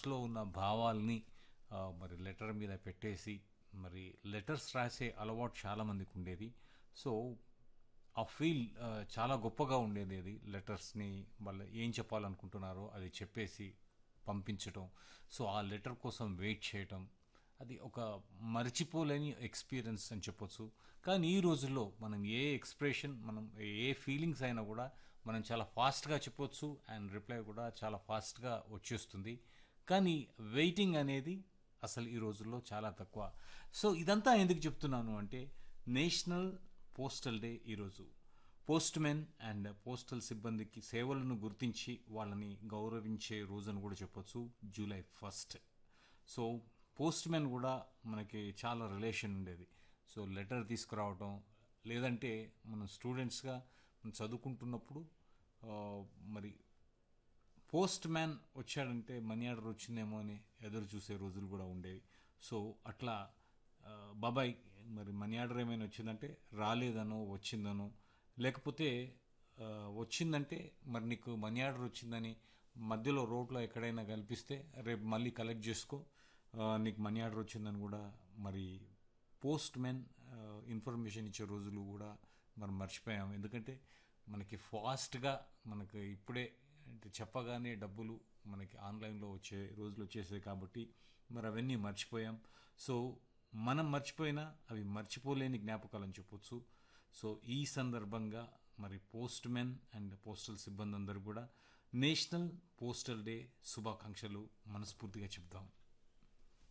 మనసులో ఉన్న భావాల్ని ఆ, మరి లెటర్ మీద పెట్టేసి మరి లెటర్స్ రాసే అలవాటు చాలా మందికి ఉండేది సో ఆ ఫీల్ ఆ, చాలా గొప్పగా ఉండేది అది లెటర్స్ని వాళ్ళు ఏం చెప్పాలనుకుంటున్నారో అది చెప్పేసి పంపించటం సో ఆ లెటర్ కోసం వెయిట్ చేయటం అది ఒక మర్చిపోలేని ఎక్స్పీరియన్స్ అని చెప్పొచ్చు కానీ ఈ రోజుల్లో మనం ఏ ఎక్స్ప్రెషన్ మనం ఏ ఫీలింగ్స్ అయినా కూడా మనం చాలా ఫాస్ట్గా చెప్పొచ్చు అండ్ రిప్లై కూడా చాలా ఫాస్ట్గా వచ్చేస్తుంది కానీ వెయిటింగ్ అనేది అసలు ఈ రోజుల్లో చాలా తక్కువ సో ఇదంతా ఎందుకు చెప్తున్నాను అంటే నేషనల్ పోస్టల్ డే ఈరోజు పోస్ట్ మెన్ అండ్ పోస్టల్ సిబ్బందికి సేవలను గుర్తించి వాళ్ళని గౌరవించే రోజుని కూడా చెప్పొచ్చు July first so postmen కూడా మనకి చాలా రిలేషన్ ఉండేది సో లెటర్ తీసుకురావటం లేదంటే మనం స్టూడెంట్స్గా మనం చదువుకుంటున్నప్పుడు ఆ, మరి పోస్ట్ మ్యాన్ వచ్చాడంటే మనీ ఆర్డర్ వచ్చిందేమో అని ఎదురు చూసే రోజులు కూడా ఉండేవి సో అట్లా ఆ, బాబాయ్ మరి మనీ ఆర్డర్ ఏమైనా వచ్చిందంటే రాలేదనో వచ్చిందనో లేకపోతే ఆ, వచ్చిందంటే మరి నీకు మనీ ఆర్డర్ వచ్చిందని మధ్యలో రోడ్లో ఎక్కడైనా కల్పిస్తే రేపు మళ్ళీ కలెక్ట్ చేసుకో ఆ, నీకు మనీ ఆర్డర్ వచ్చిందని కూడా మరి పోస్ట్ మెన్ ఇన్ఫర్మేషన్ ఇచ్చే రోజులు కూడా మనం మర్చిపోయాం ఎందుకంటే మనకి ఫాస్ట్గా మనకి ఇప్పుడే అంటే చెప్పగానే డబ్బులు మనకి ఆన్లైన్లో వచ్చే రోజులు వచ్చేసాయి కాబట్టి మరి అవన్నీ మర్చిపోయాం సో మనం మర్చిపోయినా అవి మర్చిపోలేని జ్ఞాపకాలు అని చెప్పొచ్చు సో ఈ సందర్భంగా మరి పోస్ట్ మెన్ అండ్ పోస్టల్ సిబ్బంది అందరూ కూడా నేషనల్ పోస్టల్ డే శుభాకాంక్షలు మనస్ఫూర్తిగా చెప్తాం